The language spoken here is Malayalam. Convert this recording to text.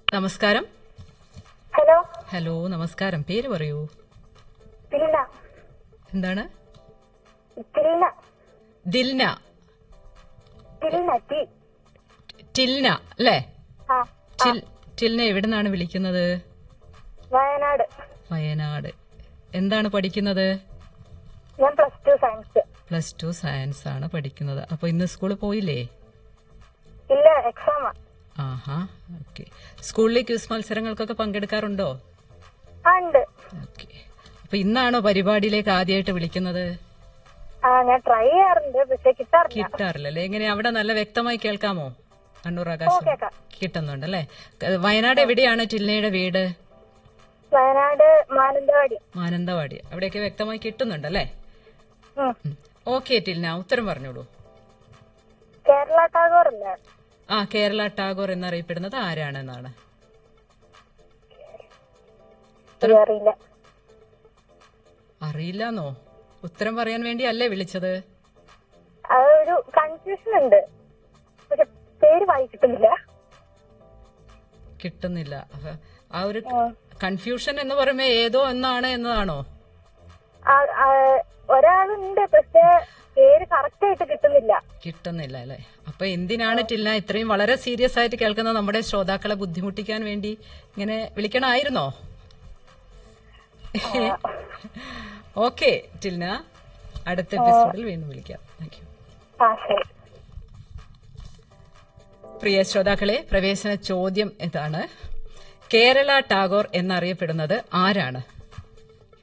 നമസ്കാരം ഹലോ ഹലോ നമസ്കാരം പേര് പറയൂ തിരുന എന്താണ് തിരുന ദിൽന തിരുന ടി ടിൽന അല്ലേ ആ ടിൽ ടിൽന എവിടെ നിന്നാണ് വിളിക്കുന്നത് വയനാട് വയനാട് എന്താണ് പഠിക്കുന്നത് ഞാൻ plus two science plus two science ആണ് പഠിക്കുന്നത് അപ്പൊ ഇന്ന് സ്കൂളിൽ പോയില്ലേ ഇല്ല എക്സാമാ ആഹാ ഓക്കെ സ്കൂളിലെ ക്യൂസ് മത്സരങ്ങൾക്കൊക്കെ പങ്കെടുക്കാറുണ്ടോ ആ ഉണ്ട് ഓക്കെ അപ്പൊ ഇന്നാണോ പരിപാടിയിലേക്ക് ആദ്യമായിട്ട് വിളിക്കുന്നത് ആ ഞാൻ ട്രൈ ചെയ്യാറുണ്ട് പക്ഷെ കിട്ടാറില്ല കിട്ടാറില്ലല്ലേ എങ്ങനെ അവിടെ നല്ല വ്യക്തമായി കേൾക്കാമോ കണ്ണൂർ ആകാശം കേക്കാം കിട്ടുന്നുണ്ടല്ലേ ക- വയനാട് എവിടെയാണ് ടിൽനയുടെ വീട് വയനാട് മാനന്തവാടി മാനന്തവാടി അവിടെയൊക്കെ വ്യക്തമായി കിട്ടുന്നുണ്ടല്ലേ ഉം. ഓക്കെ ടിൽന ഉത്തരം പറഞ്ഞോളൂ കേരള ടാഗോർ അല്ലേ ആ കേരള ടാഗോർ എന്നറിയപ്പെടുന്നത് ആരാണെന്നാണ് ഇത് അറിയില്ല അറിയില്ലെന്നോ ഉത്തരം പറയാൻ വേണ്ടി അല്ലേ വിളിച്ചത് അതൊരു കൺഫ്യൂഷൻ ഉണ്ട് പക്ഷെ പേര് വായി കിട്ടുന്നില്ല കിട്ടുന്നില്ല അപ്പൊ ആ ഒരു കൺഫ്യൂഷൻ എന്ന് പറയുമ്പോ ഏതോ എന്നാണ് എന്നതാണോ ആ- ആ, ഒരാളുണ്ട് പക്ഷെ പേര് കറക്റ്റ് ആയിട്ട് കിട്ടുന്നില്ല കിട്ടുന്നില്ല അല്ലേ അപ്പൊ എന്തിനാണ് ടിൽന ഇത്രയും വളരെ സീരിയസ് ആയിട്ട് കേൾക്കുന്ന നമ്മുടെ ശ്രോതാക്കളെ ബുദ്ധിമുട്ടിക്കാൻ വേണ്ടി ഇങ്ങനെ വിളിക്കണമായിരുന്നോ ഓക്കെ ടിൽന അടുത്ത എപ്പിസോഡിൽ വീണ്ടും വിളിക്കാം താങ്ക് യു ആ ശരി പ്രിയ ശ്രോതാക്കളെ പ്രവേശന ചോദ്യം ഇതാണ് കേരള ടാഗോർ എന്നറിയപ്പെടുന്നത് ആരാണ്